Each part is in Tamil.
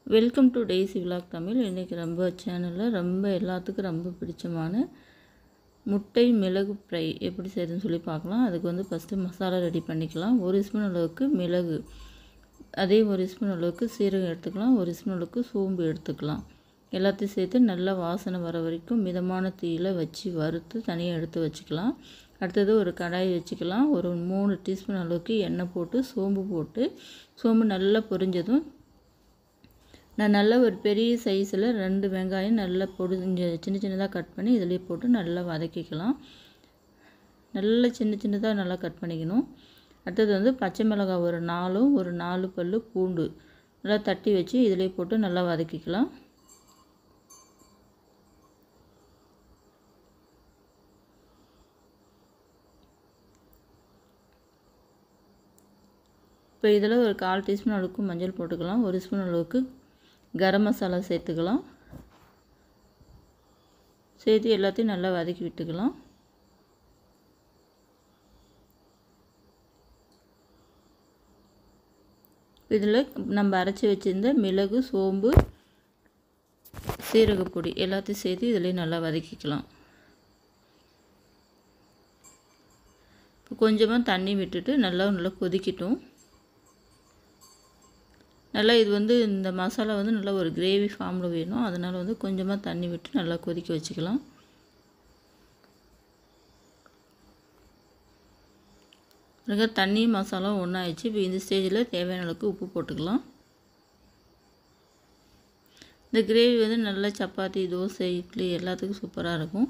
welcome to Daisy vlog Tamil இன்றைக்கி ரொம்ப சேனலில் ரொம்ப எல்லாத்துக்கும் ரொம்ப பிடிச்சமான முட்டை மிளகு ஃப்ரை எப்படி செய்யுதுன்னு சொல்லி பார்க்கலாம் அதுக்கு வந்து ஃபஸ்ட்டு மசாலா ரெடி பண்ணிக்கலாம் ஒரு ஸ்பூன் அளவுக்கு மிளகு அதே ஒரு ஸ்பூன் அளவுக்கு சீரகம் எடுத்துக்கலாம் ஒரு ஸ்பூன் அளவுக்கு சோம்பு எடுத்துக்கலாம் எல்லாத்தையும் சேர்த்து நல்லா வாசனை வர வரைக்கும் மிதமான தீயில் வச்சு வறுத்து தனியாக எடுத்து வச்சுக்கலாம் அடுத்தது ஒரு கடாய் வச்சுக்கலாம் ஒரு மூணு டீஸ்பூன் அளவுக்கு எண்ணெய் போட்டு சோம்பு போட்டு சோம்பு நல்லா பொரிஞ்சதும் நான் நல்லா ஒரு பெரிய சைஸில் ரெண்டு வெங்காயம் நல்லா பொடிஞ்ச சின்ன சின்னதாக கட் பண்ணி இதிலே போட்டு நல்லா வதக்கிக்கலாம் நல்லா சின்ன சின்னதாக நல்லா கட் பண்ணிக்கணும் அடுத்தது வந்து பச்சை மிளகாய் ஒரு நாலும் ஒரு நாலு பல் பூண்டு நல்லா தட்டி வச்சு இதிலே போட்டு நல்லா வதக்கிக்கலாம் இப்போ இதில் ஒரு கால் டீஸ்பூன் அளவுக்கு மஞ்சள் போட்டுக்கலாம் ஒரு ஸ்பூன் அளவுக்கு கரம் மசாலா சேர்த்துக்கலாம் சேர்த்து எல்லாத்தையும் நல்லா வதக்கி விட்டுக்கலாம் இதில் நம்ம அரைச்சி வச்சுருந்த மிளகு சோம்பு சீரகப்பொடி எல்லாத்தையும் சேர்த்து இதில் நல்லா வதக்கிக்கலாம் இப்போ கொஞ்சமாக தண்ணி விட்டுட்டு நல்லா நல்லா கொதிக்கட்டும் நல்லா இது வந்து இந்த மசாலா வந்து நல்லா ஒரு கிரேவி ஃபார்மில் வேணும் அதனால் வந்து கொஞ்சமாக தண்ணி விட்டு நல்லா கொதிக்க வச்சுக்கலாம் பிறகு தண்ணி மசாலா ஒன்றாயிடுச்சு இப்போ இந்த ஸ்டேஜில் தேவையான அளவுக்கு உப்பு போட்டுக்கலாம் இந்த கிரேவி வந்து நல்லா சப்பாத்தி தோசை இட்லி எல்லாத்துக்கும் சூப்பராக இருக்கும்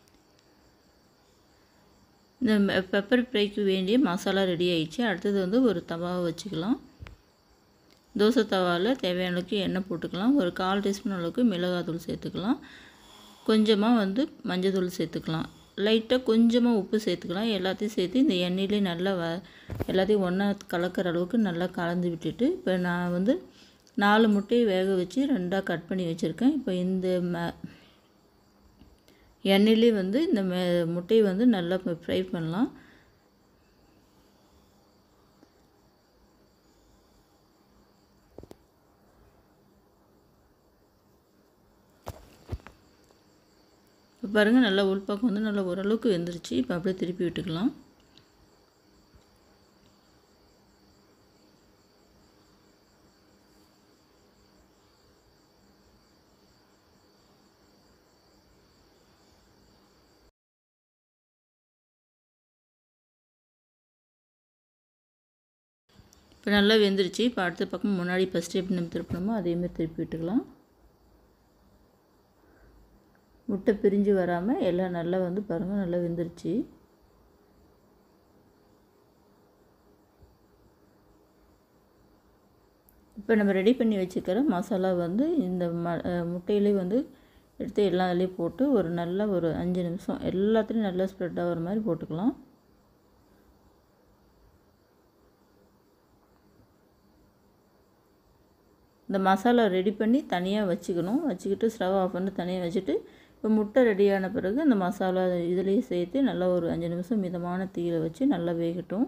இந்த பெப்பர் ஃப்ரைக்கு வேண்டிய மசாலா ரெடி ஆயிடுச்சு அடுத்தது வந்து ஒரு தவாவை வச்சுக்கலாம் தோசை தவாவில் தேவையான அளவுக்கு எண்ணெய் போட்டுக்கலாம் ஒரு கால் டீஸ்பூன் அளவுக்கு மிளகாத்தூள் சேர்த்துக்கலாம் கொஞ்சமாக வந்து மஞ்சள் சேர்த்துக்கலாம் லைட்டாக கொஞ்சமாக உப்பு சேர்த்துக்கலாம் எல்லாத்தையும் சேர்த்து இந்த எண்ணெயிலே நல்லா வ எல்லாத்தையும் ஒன்றா கலக்கிற அளவுக்கு நல்லா கலந்து விட்டுட்டு இப்போ நான் வந்து நாலு முட்டையை வேக வச்சு ரெண்டாக கட் பண்ணி வச்சுருக்கேன் இப்போ இந்த ம எண்ணெயிலே வந்து இந்த மெ முட்டையை வந்து நல்லா ஃப்ரை பண்ணலாம் இப்போ பாருங்கள் நல்லா உள்பக்கம் வந்து நல்லா ஓரளவுக்கு வெந்துருச்சு இப்போ அப்படியே திருப்பி விட்டுக்கலாம் இப்போ நல்லா வெந்துருச்சு இப்போ அடுத்த பக்கம் முன்னாடி ஃபஸ்ட்டு எப்படி நம்ம திருப்பணுமோ அதேமாதிரி திருப்பி விட்டுக்கலாம் முட்டை பிரிஞ்சு வராமல் எல்லாம் நல்லா வந்து பாருங்கள் நல்லா வெந்துருச்சு இப்போ நம்ம ரெடி பண்ணி வச்சுக்கிற மசாலா வந்து இந்த ம முட்டையிலே வந்து எடுத்து எல்லா இதுலேயும் போட்டு ஒரு நல்ல ஒரு அஞ்சு நிமிஷம் எல்லாத்துலேயும் நல்லா ஸ்ப்ரெட் ஆகிற மாதிரி போட்டுக்கலாம் இந்த மசாலா ரெடி பண்ணி தனியாக வச்சுக்கணும் வச்சுக்கிட்டு ஸ்டவ் ஆஃப் பண்ணி தனியாக வச்சுட்டு இப்போ முட்டை ரெடியான பிறகு அந்த மசாலா இதுலேயே சேர்த்து நல்லா ஒரு அஞ்சு நிமிஷம் மிதமான தீயில் வச்சு நல்லா வேகட்டும்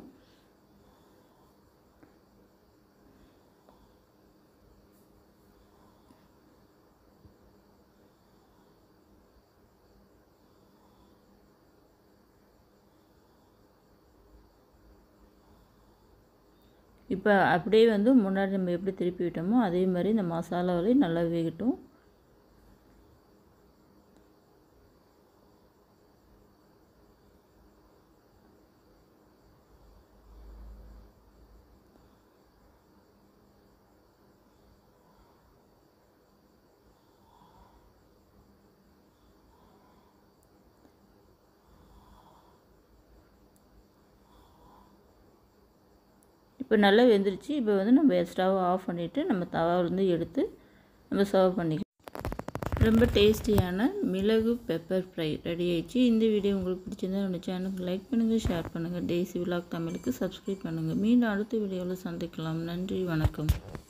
இப்போ அப்படியே வந்து முன்னாடி நம்ம எப்படி திருப்பி விட்டோமோ அதே மாதிரி இந்த மசாலாவிலையும் நல்லா வேகட்டும் இப்போ நல்லா வெந்துருச்சு இப்போ வந்து நம்ம ஸ்டவ் ஆஃப் பண்ணிவிட்டு நம்ம தவாவிலேருந்து எடுத்து நம்ம சர்வ் பண்ணிக்கலாம் ரொம்ப டேஸ்டியான மிளகு பெப்பர் ஃப்ரை ரெடி ஆயிடுச்சு இந்த வீடியோ உங்களுக்கு பிடிச்சிருந்தா நம்ம சேனலுக்கு லைக் பண்ணுங்கள் ஷேர் பண்ணுங்கள் டேசி விலாக் தமிழுக்கு சப்ஸ்கிரைப் பண்ணுங்கள் மீண்டும் அடுத்த வீடியோவில் சந்திக்கலாம் நன்றி வணக்கம்